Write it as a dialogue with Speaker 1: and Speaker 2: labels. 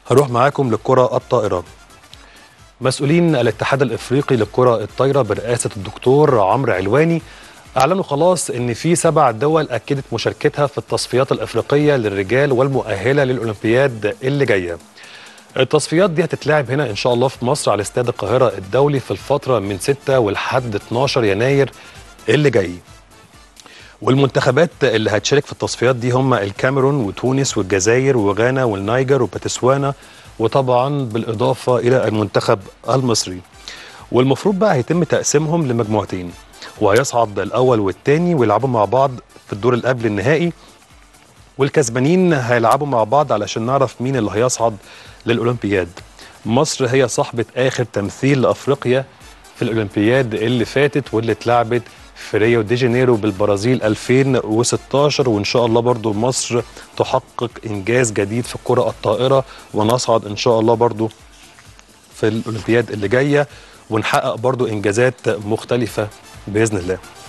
Speaker 1: هروح معاكم للكرة الطائرة مسؤولين الاتحاد الافريقي للكرة الطايرة برئاسة الدكتور عمرو علواني اعلنوا خلاص ان في سبع دول اكدت مشاركتها في التصفيات الافريقية للرجال والمؤهلة للاولمبياد اللي جاية التصفيات دي هتتلعب هنا ان شاء الله في مصر على استاد القاهرة الدولي في الفترة من 6 ولحد 12 يناير اللي جاي والمنتخبات اللي هتشارك في التصفيات دي هم الكاميرون وتونس والجزائر وغانا والنيجر وباتسوانا وطبعا بالاضافه الى المنتخب المصري والمفروض بقى هيتم تقسيمهم لمجموعتين وهيصعد الاول والثاني ويلعبوا مع بعض في الدور اللي قبل النهائي والكسبانين هيلعبوا مع بعض علشان نعرف مين اللي هيصعد للاولمبياد مصر هي صاحبه اخر تمثيل لافريقيا في الاولمبياد اللي فاتت واللي اتلعبت في ريو دي جانيرو بالبرازيل 2016 وان شاء الله برضو مصر تحقق انجاز جديد في الكره الطائره ونصعد ان شاء الله برضو في الاولمبياد اللي جايه ونحقق برضو انجازات مختلفه باذن الله